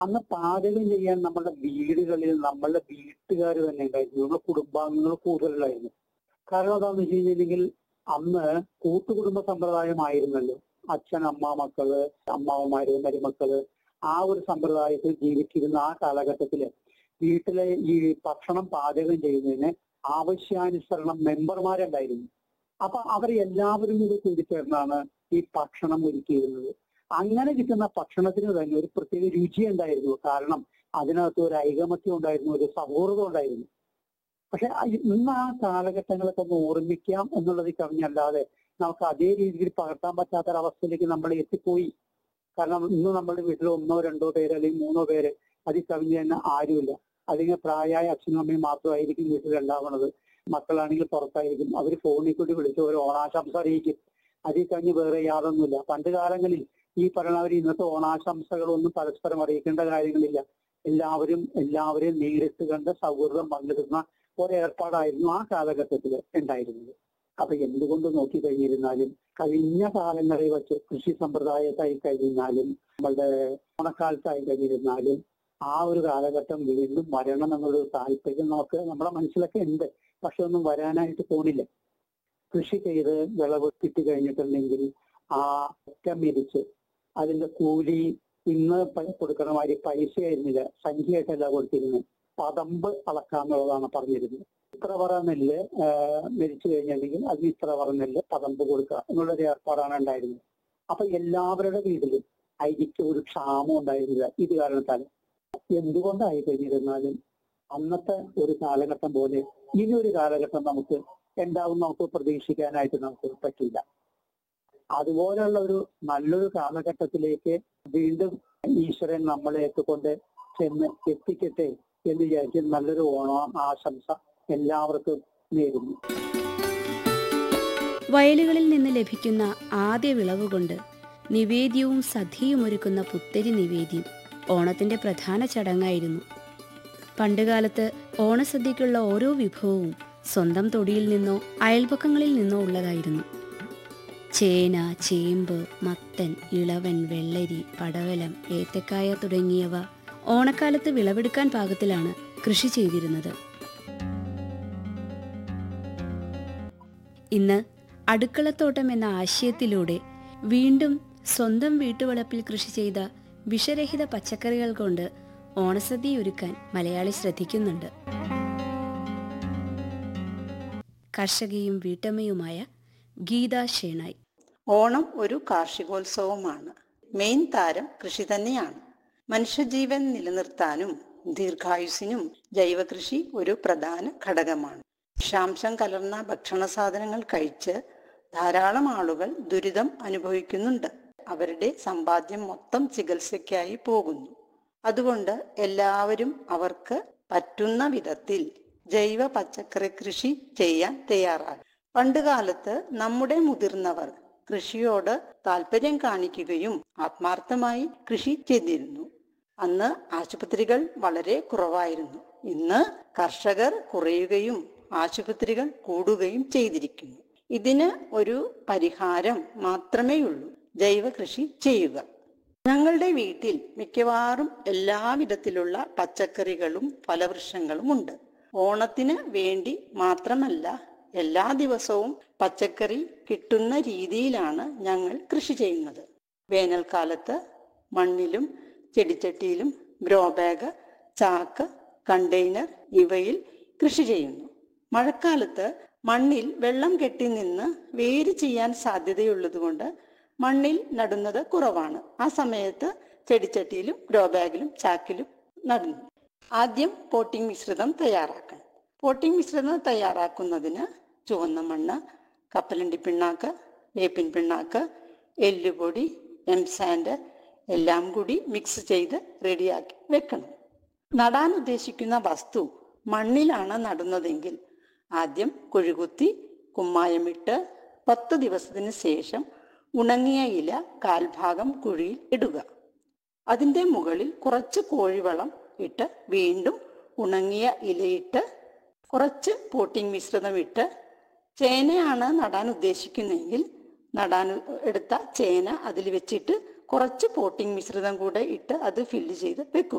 അന്ന് പാചകം ചെയ്യാൻ നമ്മുടെ വീടുകളിൽ നമ്മളുടെ വീട്ടുകാർ തന്നെ ഉണ്ടായിരുന്നു നമ്മുടെ കുടുംബാംഗങ്ങൾ കൂടുതലായിരുന്നു കാരണം എന്താണെന്ന് വെച്ച് കഴിഞ്ഞിട്ടുണ്ടെങ്കിൽ അന്ന് കൂട്ടുകുടുംബ സമ്പ്രദായമായിരുന്നല്ലോ അച്ഛൻ അമ്മ മക്കള് അമ്മാവന്മാര് മരുമക്കള് ആ ഒരു സമ്പ്രദായത്തിൽ ജീവിച്ചിരുന്ന ആ കാലഘട്ടത്തില് വീട്ടിലെ ഈ ഭക്ഷണം പാചകം ചെയ്യുന്നതിന് ആവശ്യാനുസരണം മെമ്പർമാരുണ്ടായിരുന്നു അപ്പൊ അവർ എല്ലാവരും കൂടി കൂടിച്ചേർന്നാണ് ഈ ഭക്ഷണം ഒരുക്കിയിരുന്നത് അങ്ങനെ കിട്ടുന്ന ഭക്ഷണത്തിന് തന്നെ ഒരു പ്രത്യേക രുചി ഉണ്ടായിരുന്നു കാരണം അതിനകത്ത് ഒരു ഐകമത്യം ഉണ്ടായിരുന്നു ഒരു സൗഹൃദം ഉണ്ടായിരുന്നു പക്ഷെ ഇന്ന് ആ കാലഘട്ടങ്ങളൊക്കെ ഒന്ന് ഓർമ്മിക്കാം എന്നുള്ളത് കവിഞ്ഞല്ലാതെ നമുക്ക് അതേ രീതിയിൽ പകർത്താൻ പറ്റാത്തൊരവസ്ഥയിലേക്ക് നമ്മൾ എത്തിപ്പോയി കാരണം ഇന്ന് നമ്മുടെ വീട്ടിൽ ഒന്നോ രണ്ടോ പേര് അല്ലെങ്കിൽ മൂന്നോ പേര് അതിൽ കവിഞ്ഞ് തന്നെ ആരുമില്ല അല്ലെങ്കിൽ പ്രായമായ അച്ഛനും അമ്മയും മാത്രമായിരിക്കും വീട്ടിൽ ഉണ്ടാവുന്നത് മക്കളാണെങ്കിൽ പുറത്തായിരിക്കും അവർ ഫോണിൽ കൂടി വിളിച്ച് ഒരു ഓണാശംസ അറിയിക്കും അതിൽ കഴിഞ്ഞ് വേറെ യാതൊന്നുമില്ല പണ്ട് കാലങ്ങളിൽ ഈ പറയുന്നവർ ഇന്നത്തെ ഓണാശംസകളൊന്നും പരസ്പരം അറിയിക്കേണ്ട കാര്യങ്ങളില്ല എല്ലാവരും എല്ലാവരെയും നേരിട്ട് കണ്ട് സൗഹൃദം പങ്കിടുന്ന ഒരേർപ്പാടായിരുന്നു ആ കാലഘട്ടത്തിൽ ഉണ്ടായിരുന്നത് അപ്പൊ എന്തുകൊണ്ട് നോക്കി കഴിഞ്ഞിരുന്നാലും കഴിഞ്ഞ കാലങ്ങളിൽ വെച്ച് കൃഷി സമ്പ്രദായത്തായി കഴിഞ്ഞാലും നമ്മളുടെ ഓണക്കാലത്തായി കഴിഞ്ഞിരുന്നാലും ആ ഒരു കാലഘട്ടം വീണ്ടും വരണം എന്നുള്ളൊരു താല്പര്യം നമുക്ക് നമ്മുടെ മനസ്സിലൊക്കെ ഉണ്ട് പക്ഷെ ഒന്നും വരാനായിട്ട് പോണില്ല കൃഷി ചെയ്ത് വിളവ് കിട്ടി കഴിഞ്ഞിട്ടുണ്ടെങ്കിൽ ആ ഒറ്റ മിരിച്ച് അതിന്റെ കൂലി ഇന്ന് പ- കൊടുക്കണ മാതിരി പൈസ ആയിരുന്നില്ല സംഖ്യയായിട്ടല്ല കൊടുത്തിരുന്നത് പതമ്പ് അളക്കാന്നുള്ളതാണ് പറഞ്ഞിരുന്നത് ഇത്ര പറ നെല്ല് ആഹ് മരിച്ചു കഴിഞ്ഞിട്ടുണ്ടെങ്കിൽ അതിന് ഇത്ര പറ നെല്ല് പതമ്പ് കൊടുക്കുക എന്നുള്ളൊരു ഏർപ്പാടാണ് ഉണ്ടായിരുന്നത് അപ്പൊ എല്ലാവരുടെ വീട്ടിലും അരിക്ക് ഒരു ക്ഷാമം ഉണ്ടായിരുന്നില്ല ഇത് കാരണത്താൽ എന്തുകൊണ്ടായി കഴിഞ്ഞിരുന്നാലും അന്നത്തെ ഒരു കാലഘട്ടം പോലെ ഇനി ഒരു കാലഘട്ടം നമുക്ക് ഉണ്ടാവും നമുക്ക് പ്രതീക്ഷിക്കാനായിട്ട് നമുക്ക് പറ്റില്ല അതുപോലെയുള്ള ഒരു നല്ലൊരു കാലഘട്ടത്തിലേക്ക് വീണ്ടും ഈശ്വരൻ നമ്മളെയൊക്കെ കൊണ്ട് ചെന്ന് എത്തിക്കട്ടെ എന്ന് വിചാരിച്ച് നല്ലൊരു ഓണം ആശംസ എല്ലാവർക്കും നേരുന്നു വയലുകളിൽ നിന്ന് ലഭിക്കുന്ന ആദ്യ വിളവ് കൊണ്ട് നിവേദ്യവും സദ്യയും ഒരുക്കുന്ന പുത്തരി നിവേദ്യം ഓണത്തിന്റെ പ്രധാന ചടങ്ങായിരുന്നു പണ്ടുകാലത്ത് ഓണസദ്യക്കുള്ള ഓരോ വിഭവവും സ്വന്തം തൊടിയിൽ നിന്നോ അയൽപക്കങ്ങളിൽ നിന്നോ ഉള്ളതായിരുന്നു ചേന ചേമ്പ് മത്തൻ ഇളവൻ വെള്ളരി പടവലം ഏത്തക്കായ തുടങ്ങിയവ ഓണക്കാലത്ത് വിളവെടുക്കാൻ പാകത്തിലാണ് കൃഷി ചെയ്തിരുന്നത് ഇന്ന് അടുക്കളത്തോട്ടം എന്ന ആശയത്തിലൂടെ വീണ്ടും സ്വന്തം വീട്ടുവളപ്പിൽ കൃഷി ചെയ്ത വിഷരഹിത പച്ചക്കറികൾ കൊണ്ട് ഓണസദ്യ ഒരുക്കാൻ മലയാളി ശ്രദ്ധിക്കുന്നുണ്ട് കർഷകയും വീട്ടമ്മയുമായ ഗീത ഷേണായി ഓണം ഒരു കാർഷികോത്സവമാണ് മെയിൻ താരം കൃഷി തന്നെയാണ് മനുഷ്യജീവൻ നിലനിർത്താനും ദീർഘായുസിനും ജൈവകൃഷി ഒരു പ്രധാന ഘടകമാണ് വിഷാംശം കലർന്ന ഭക്ഷണ സാധനങ്ങൾ കഴിച്ച് ധാരാളം ആളുകൾ ദുരിതം അനുഭവിക്കുന്നുണ്ട് അവരുടെ സമ്പാദ്യം മൊത്തം ചികിത്സയ്ക്കായി പോകുന്നു അതുകൊണ്ട് എല്ലാവരും അവർക്ക് പറ്റുന്ന വിധത്തിൽ ജൈവ പച്ചക്കറി കൃഷി ചെയ്യാൻ തയ്യാറാകും പണ്ടുകാലത്ത് നമ്മുടെ മുതിർന്നവർ കൃഷിയോട് താല്പര്യം കാണിക്കുകയും ആത്മാർത്ഥമായി കൃഷി ചെയ്തിരുന്നു അന്ന് ആശുപത്രികൾ വളരെ കുറവായിരുന്നു ഇന്ന് കർഷകർ കുറയുകയും ആശുപത്രികൾ കൂടുകയും ചെയ്തിരിക്കുന്നു ഇതിന് ഒരു പരിഹാരം മാത്രമേയുള്ളൂ ജൈവ കൃഷി ചെയ്യുക ഞങ്ങളുടെ വീട്ടിൽ മിക്കവാറും എല്ലാവിധത്തിലുള്ള പച്ചക്കറികളും ഫലവൃക്ഷങ്ങളും ഉണ്ട് ഓണത്തിന് വേണ്ടി മാത്രമല്ല എല്ലാ ദിവസവും പച്ചക്കറി കിട്ടുന്ന രീതിയിലാണ് ഞങ്ങൾ കൃഷി ചെയ്യുന്നത് വേനൽക്കാലത്ത് മണ്ണിലും ചെടിച്ചട്ടിയിലും ഗ്രോ ബാഗ് ചാക്ക് കണ്ടെയ്നർ ഇവയിൽ കൃഷി ചെയ്യുന്നു മഴക്കാലത്ത് മണ്ണിൽ വെള്ളം കെട്ടി നിന്ന് വേര് ചെയ്യാൻ സാധ്യതയുള്ളതുകൊണ്ട് മണ്ണിൽ നടുന്നത് കുറവാണ് ആ സമയത്ത് ചെടിച്ചട്ടിയിലും ഗ്രോ ബാഗിലും ചാക്കിലും നടുന്നു ആദ്യം പോട്ടിംഗ് മിശ്രിതം തയ്യാറാക്കണം പോട്ടിംഗ് മിശ്രിതം തയ്യാറാക്കുന്നതിന് ചുവന്ന മണ്ണ് കപ്പലണ്ടി പിണ്ണാക്ക് വേപ്പിൻ പിണ്ണാക്ക് എല്ലുപൊടി എം സാൻഡ് എല്ലാം കൂടി മിക്സ് ചെയ്ത് റെഡിയാക്കി വെക്കണം നടാൻ ഉദ്ദേശിക്കുന്ന വസ്തു മണ്ണിലാണ് നടുന്നതെങ്കിൽ ആദ്യം കുഴികുത്തി കുമ്മായമിട്ട് പത്ത് ദിവസത്തിന് ശേഷം ഉണങ്ങിയ ഇല കാൽഭാഗം കുഴിയിൽ ഇടുക അതിൻ്റെ മുകളിൽ കുറച്ച് കോഴിവളം ഇട്ട് വീണ്ടും ഉണങ്ങിയ ഇലയിട്ട് കുറച്ച് പോട്ടിംഗ് മിശ്രിതം ഇട്ട് ചേനയാണ് നടാൻ ഉദ്ദേശിക്കുന്നതെങ്കിൽ നടാൻ എടുത്ത ചേന അതിൽ വെച്ചിട്ട് കുറച്ച് പോട്ടിംഗ് മിശ്രിതം കൂടെ ഇട്ട് അത് ഫില്ല് ചെയ്ത് വെക്കുക